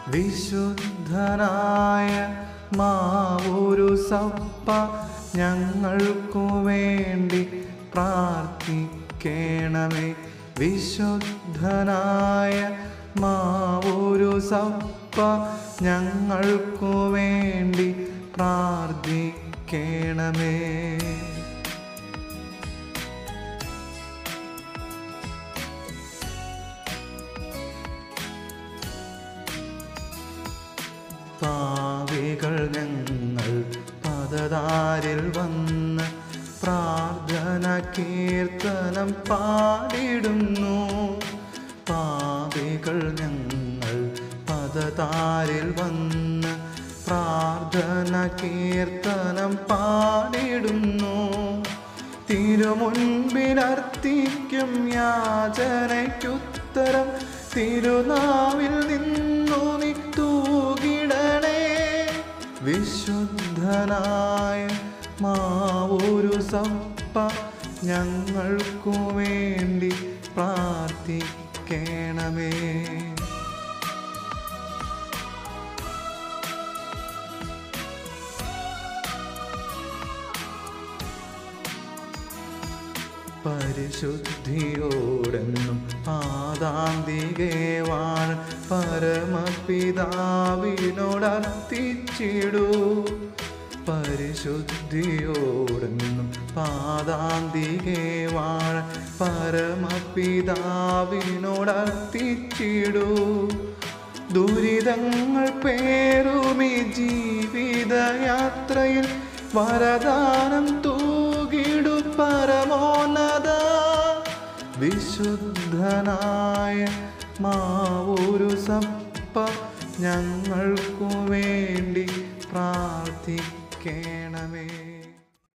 വിശുദ്ധനായ മാവൂരു സപ്പ ഞങ്ങൾക്കു വേണ്ടി പ്രാർത്ഥിക്കണമേ വിശുദ്ധനായ മാവൂരു സപ്പ ഞങ്ങൾക്കു വേണ്ടി പ്രാർത്ഥിക്കണമേ പാവികൾ ഞങ്ങൾ പദതാരിൽ വന്ന് പ്രാർത്ഥന കീർത്തനം പാടിടുന്നു പാപികൾ ഞങ്ങൾ പദതാരിൽ വന്ന് പ്രാർത്ഥന കീർത്തനം പാടിടുന്നു തിരുമുൻപിലർത്തിക്കും യാചനയ്ക്കുത്തരം തിരുനാവിൽ നിന്നു നീ തൂകിടണേ വിശുദ്ധനായ മാവൂരു സപ്പ ഞങ്ങൾക്കു വേണ്ടി പ്രാർത്ഥിക്കണമേ പരിശുദ്ധിയോടെന്നും പാതാന്തികെ വാഴ പരമപിതാവിനോടർത്തിച്ചിടൂ പരിശുദ്ധിയോടെന്നും പാതാന്തികെ വാഴ പരമപിതാവിനോടർത്തിച്ചിടൂ ദുരിതങ്ങൾ പേറുമി ജീവിതയാത്രയിൽ വരദാനം തൂകിടു പരമോന്നത വിശുദ്ധനായ മാവൂരു സപ്പ ഞങ്ങൾക്കു വേണ്ടി പ്രാർത്ഥിക്കണമേ